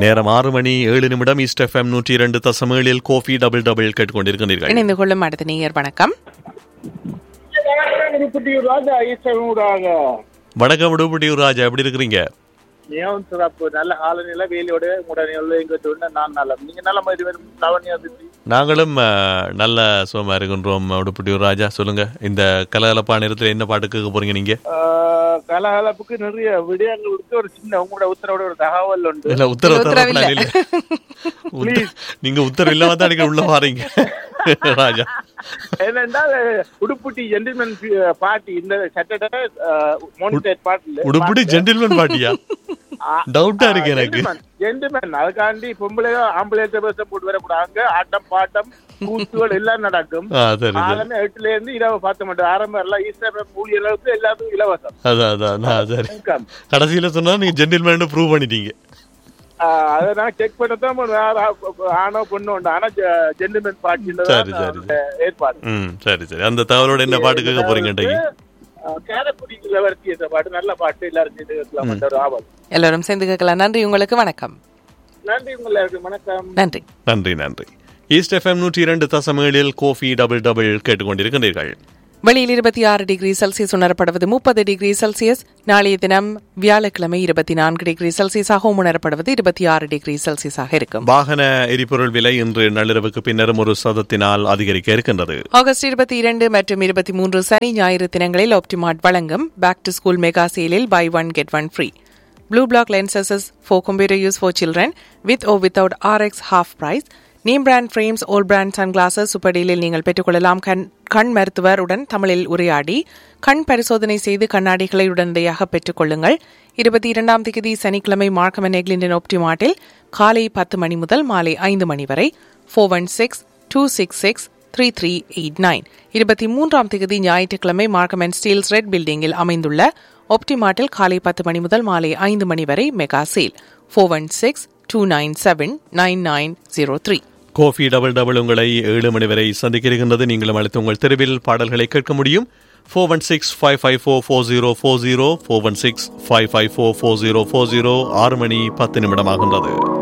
நேரம் ஆறு மணி ஏழு நிமிடம் ஈஸ்ட் எஃப்எம் நூற்றி இரண்டு தசம் ஏழில் கோஃபி டபுள் டபுள் கேட்டுக்கொண்டிருக்கிறீர்கள் இணைந்து கொள்ளும் அடுத்த நேயர் வணக்கம் திருப்பதியூர் ராஜா ஈஸ்வரன் ஊடாக வணக்கம் உடுப்பட்டியூர் ராஜா எப்படி இருக்கிறீங்க மிகவும் சிறப்பு நல்ல காலநிலை வேலையோட உடனே எங்க சொன்ன நான் நலம் நீங்க நல்ல மாதிரி வரும் லவனியா திட்டி நாங்களும் அஹ், நல்ல சுகமா இருக்கின்றோம் உடுப்பட்டியூர் ராஜா சொல்லுங்க இந்த கலகலப்பா நேரத்தில் என்ன பாட்டு கேட்க போறீங்க நீங்க கலகலப்புக்கு நிறைய விடயங்கள் இருக்கு ஒரு சின்ன உங்களோட உத்தரவோட ஒரு தகவல் உண்டு இல்ல உத்தரவு உத்தரவு தரப்படல இல்ல. இல்ல உத்த- நீங்க உத்தரவு இல்லாம தான் நீங்க உள்ள வாரீங்க ராஜா என்னென்றால் உடுப்புட்டி ஜென்டில்மேன் பார்ட்டி இந்த சாட்டர்டே மோனிடேட் பார்ட்டில உடுப்படி ஜென்டில்மேன் பாட்டியா டவுட்டா இருக்கு எனக்கு ஜென்டில்மேன் அதுக்காண்டி பொம்பளை ஆம்பளை பேச போட்டு வரக்கூடாங்க ஆட்டம் பாட்டம் கூத்துகள் எல்லாம் நடக்கும் ஆ சரி சரி ஆரம்பம் எட்டுல இருந்து இரவு பார்த்த மாட்டோம் ஆரம்பம் எல்லாம் ஈஸ்டர் ஊழியர்களுக்கு எல்லாத்துக்கும் இலவசம் அதான் அதான் நான் சரி Income. கடைசியில சொன்னா நீங்க ஜென்டில்மேன் ப்ரூவ் பண்ணிட்டீங்க ஆஹ் அதை நான் செக் பண்ணதான் வேற ஆணோ பொண்ணு உண்டு ஆனா ஜென்டில்மேன் சரி, சரி, பார்ட்டி ஏற்பாடு ம் சரி சரி அந்த தகவலோட என்ன பாட்டு கேட்க போறீங்க இன்றைக்கு கேரக்குடி இளவரசி இந்த பாட்டு நல்ல பாட்டு எல்லாரும் சேர்ந்து கேட்கலாம் என்ற ஒரு ஆவல் எல்லாரும் சேர்ந்து கேட்கலாம் நன்றி உங்களுக்கு வணக்கம் நன்றி உங்களுக்கு வணக்கம் நன்றி நன்றி நன்றி ஈஸ்ட் எஃப்எம் நூற்றி இரண்டு தசம் ஏழில் கோஃபி டபுள் டபுள் கேட்டுக்கொண்டிருக்கிறீர்கள் வெளியில் இருபத்தி ஆறு டிகிரி செல்சியஸ் உணரப்படுவது முப்பது டிகிரி செல்சியஸ் நாளைய தினம் வியாழக்கிழமை இருபத்தி நான்கு டிகிரி செல்சியஸாகவும் உணரப்படுவது இருபத்தி ஆறு டிகிரி செல்சியஸாக இருக்கும் வாகன எரிபொருள் விலை இன்று நள்ளிரவுக்கு பின்னரும் ஒரு சதத்தினால் அதிகரிக்க இருக்கின்றது ஆகஸ்ட் இருபத்தி இரண்டு மற்றும் இருபத்தி மூன்று சனி ஞாயிறு தினங்களில் ஆப்டிமார்ட் வழங்கும் பேக் டு ஸ்கூல் மெகா சேலில் buy one get one free blue black lenses for computer use for children with or without R X half price name brand frames all brand sun glasses super டீலில் நீங்கள் பெற்றுக்கொள்ளலாம் கண் கண் மருத்துவருடன் தமிழில் உரையாடி கண் பரிசோதனை செய்து கண்ணாடிகளை உடனடியாக பெற்றுக்கொள்ளுங்கள் இருபத்தி இரண்டாம் தேதி சனிக்கிழமை மார்க்கம் அண்ட் எக்லிண்டன் ஆப்டிமார்ட்டில் காலை பத்து மணி முதல் மாலை ஐந்து மணி வரை four one six two six six three three eight nine இருபத்தி மூன்றாம் தேதி ஞாயிற்றுக்கிழமை மார்க்கம் அண்ட் ஸ்டீல்ஸ் ரெட் பில்டிங்கில் அமைந்துள்ள ஒப்டிமார்ட்டில் காலை பத்து மணி முதல் மாலை ஐந்து மணி வரை mega sale four one six two nine seven nine nine zero three கோஃபி டபுள் டபுள் உங்களை ஏழு மணி வரை சந்திக்க இருக்கின்றது நீங்களும் அழைத்து உங்கள் தெருவில் பாடல்களை கேட்க முடியும் four one six five five four four zero four zero four one six five five four four zero four zero ஆறு மணி பத்து நிமிடமாகின்றது